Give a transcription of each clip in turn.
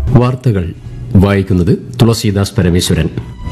വാർത്തകൾ വായിക്കുന്നത് തുളസീദാസ് പരമേശ്വരൻ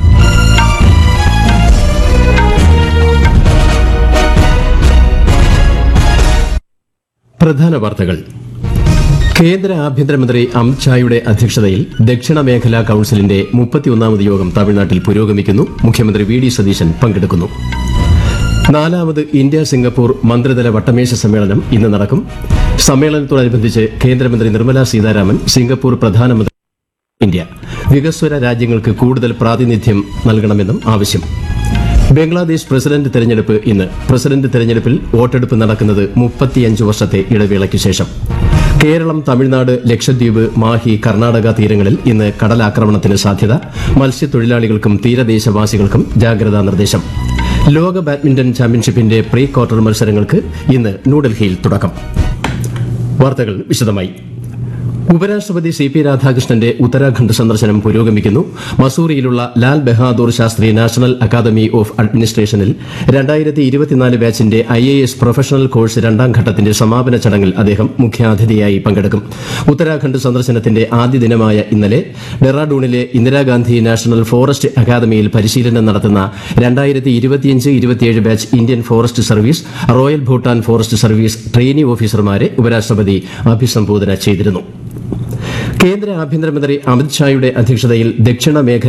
പ്രധാന വാർത്തകൾ കേന്ദ്ര ആഭ്യന്തരമന്ത്രി അമിത്ഷായുടെ അധ്യക്ഷതയിൽ ദക്ഷിണ മേഖലാ കൌൺസിലിന്റെ മുപ്പത്തിയൊന്നാമത് യോഗം തമിഴ്നാട്ടിൽ പുരോഗമിക്കുന്നു മുഖ്യമന്ത്രി വി ഡി സതീശൻ പങ്കെടുക്കുന്നു നാലാമത് ഇന്ത്യ സിംഗപ്പൂർ മന്ത്രിതല വട്ടമേശ സമ്മേളനം ഇന്ന് നടക്കും സമ്മേളനത്തോടനുബന്ധിച്ച് കേന്ദ്രമന്ത്രി നിർമ്മലാ സീതാരാമൻ സിംഗപ്പൂർ പ്രധാനമന്ത്രി ഇന്ത്യ വികസ്വര രാജ്യങ്ങൾക്ക് കൂടുതൽ പ്രാതിനിധ്യം നൽകണമെന്നും ആവശ്യം ബംഗ്ലാദേശ് പ്രസിഡന്റ് തെരഞ്ഞെടുപ്പ് ഇന്ന് പ്രസിഡന്റ് തെരഞ്ഞെടുപ്പിൽ വോട്ടെടുപ്പ് നടക്കുന്നത് മുപ്പത്തിയഞ്ച് വർഷത്തെ ഇടവേളയ്ക്ക് ശേഷം കേരളം തമിഴ്നാട് ലക്ഷദ്വീപ് മാഹി കർണാടക തീരങ്ങളിൽ ഇന്ന് കടലാക്രമണത്തിന് സാധ്യത മത്സ്യത്തൊഴിലാളികൾക്കും തീരദേശവാസികൾക്കും ജാഗ്രതാ നിർദ്ദേശം ലോക ബാഡ്മിന്റൺ ചാമ്പ്യൻഷിപ്പിന്റെ പ്രീ ക്വാർട്ടർ മത്സരങ്ങൾക്ക് ഇന്ന് ന്യൂഡൽഹിയിൽ തുടക്കം വാർത്തകൾ വിശദമായി ഉപരാഷ്ട്രപതി സി പി രാധാകൃഷ്ണന്റെ ഉത്തരാഖണ്ഡ് സന്ദർശനം പുരോഗമിക്കുന്നു മസൂറിയിലുള്ള Lal Bahadur Shastri national academy of അഡ്മിനിസ്ട്രേഷനിൽ രണ്ടായിരത്തി ഇരുപത്തിനാല് ബാച്ചിന്റെ I A S professional course രണ്ടാം ഘട്ടത്തിന്റെ സമാപന ചടങ്ങിൽ അദ്ദേഹം മുഖ്യാതിഥിയായി പങ്കെടുക്കും ഉത്തരാഖണ്ഡ് സന്ദർശനത്തിന്റെ ആദ്യ ദിനമായ ഇന്നലെ ഡെറാഡൂണിലെ ഇന്ദിരാഗാന്ധി നാഷണൽ ഫോറസ്റ്റ് അക്കാദമിയിൽ പരിശീലനം നടത്തുന്ന രണ്ടായിരത്തി ഇരുപത്തിയഞ്ച് ഇരുപത്തിയേഴ് batch Indian forest service royal Bhutan forest service trainee ഓഫീസർമാരെ ഉപരാഷ്ട്രപതി അഭിസംബോധന ചെയ്തിരുന്നു കേന്ദ്ര ആഭ്യന്തരമന്ത്രി അമിത്ഷായുടെ അധ്യക്ഷതയിൽ ദക്ഷിണ മേഖല